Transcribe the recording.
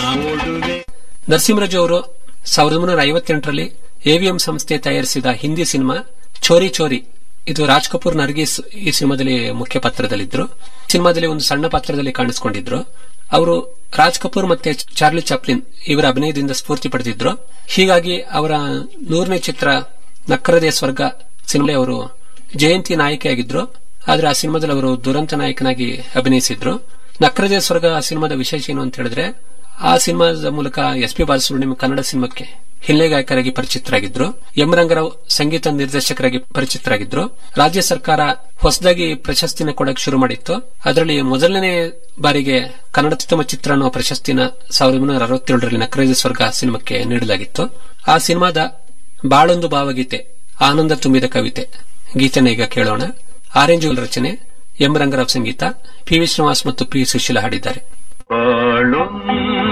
ಓಡುವೆ ನರಸಿಂಹರಾಜು ಅವರು ಸಾವಿರದ ಒಂಬೈನೂರ ಐವತ್ತೆಂಟರಲ್ಲಿ ಎವಿಎಂ ಸಂಸ್ಥೆ ತಯಾರಿಸಿದ ಹಿಂದಿ ಸಿನಿಮಾ ಚೋರಿ ಚೋರಿ ಇದು ರಾಜ್ ಕಪೂರ್ ನರ್ಗೀಸ್ ಈ ಸಿನಿಮಾದಲ್ಲಿ ಮುಖ್ಯ ಪಾತ್ರದಲ್ಲಿದ್ರು ಸಿನಿಮಾದಲ್ಲಿ ಒಂದು ಸಣ್ಣ ಪಾತ್ರದಲ್ಲಿ ಕಾಣಿಸಿಕೊಂಡಿದ್ರು ಅವರು ರಾಜ್ ಕಪೂರ್ ಮತ್ತೆ ಚಾರ್ಲಿ ಚಾಪ್ಲಿನ್ ಇವರ ಅಭಿನಯದಿಂದ ಸ್ಫೂರ್ತಿ ಪಡೆದಿದ್ರು ಹೀಗಾಗಿ ಅವರ ನೂರನೇ ಚಿತ್ರ ನಕ್ಕರದೇ ಸ್ವರ್ಗ ಸಿನಿಮಾ ಅವರು ಜಯಂತಿ ನಾಯಕಿಯಾಗಿದ್ರು ಆದ್ರೆ ಆ ಸಿನಿಮಾದಲ್ಲಿ ಅವರು ದುರಂತ ನಾಯಕನಾಗಿ ಅಭಿನಯಿಸಿದ್ರು ನಕ್ಕರದೇ ಸ್ವರ್ಗ ಆ ಸಿನಿಮಾದ ವಿಶೇಷ ಏನು ಅಂತ ಹೇಳಿದ್ರೆ ಆ ಸಿನಿಮಾದ ಮೂಲಕ ಎಸ್ ಪಿ ಬಾಲಸುಬ್ರಹ್ಮಣ್ಯಂ ಕನ್ನಡ ಸಿನಿಮಾಕ್ಕೆ ಹಿನ್ನೆ ಗಾಯಕರಾಗಿ ಪರಿಚಿತರಾಗಿದ್ರು ಎಂ ರಂಗರಾವ್ ಸಂಗೀತ ನಿರ್ದೇಶಕರಾಗಿ ಪರಿಚಿತರಾಗಿದ್ರು ರಾಜ್ಯ ಸರ್ಕಾರ ಹೊಸದಾಗಿ ಪ್ರಶಸ್ತಿನ ಕೊಡಕ್ಕೆ ಶುರು ಮಾಡಿತ್ತು ಅದರಲ್ಲಿ ಮೊದಲನೇ ಬಾರಿಗೆ ಕನ್ನಡ ಉತ್ತಮ ಚಿತ್ರ ಅನ್ನೋ ಪ್ರಶಸ್ತಿನ ಸಾವಿರದ ಒಂಬೈನೂರ ಅರವತ್ತೇಳರಲ್ಲಿ ನಕ್ರೇಜ ಸ್ವರ್ಗ ಸಿನಿಮಾಕ್ಕೆ ನೀಡಲಾಗಿತ್ತು ಆ ಸಿನಿಮಾದ ಬಾಳೊಂದು ಭಾವಗೀತೆ ಆನಂದ ತುಂಬಿದ ಕವಿತೆ ಗೀತೆನ ಈಗ ಕೇಳೋಣ ಆರೆಂಜ್ ರಚನೆ ಎಂ ರಂಗರಾವ್ ಸಂಗೀತ ಪಿ ವಿ ಶ್ರೀನಿವಾಸ್ ಮತ್ತು ಪಿ ಸುಶೀಲ ಹಾಡಿದ್ದಾರೆ ಬಾಳೊಂದು